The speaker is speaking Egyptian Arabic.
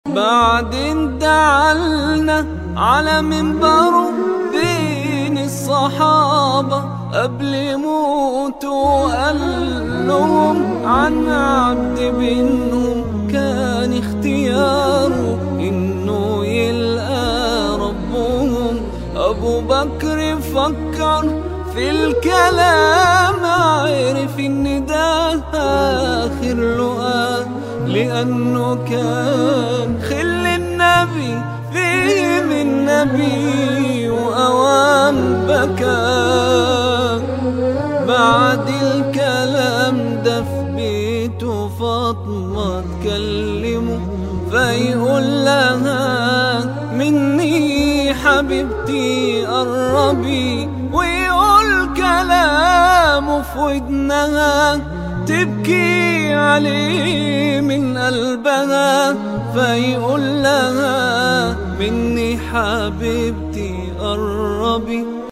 بعدين دعلنا على منبره بين الصحابة قبل يموتوا قال لهم عن عبد منهم كان اختياره انه يلقى ربهم ابو بكر فكر في الكلام عرف ان ده اخر لقاه لانه كان خل النبي فيه من نبي واوام بكى بعد الكلام ده في بيته فاطمة تكلمه فيقول لها مني حبيبتي قربي ويقول كلامه في ودنها تبكي عليه من قلبها فيقول لها مني حبيبتي قربي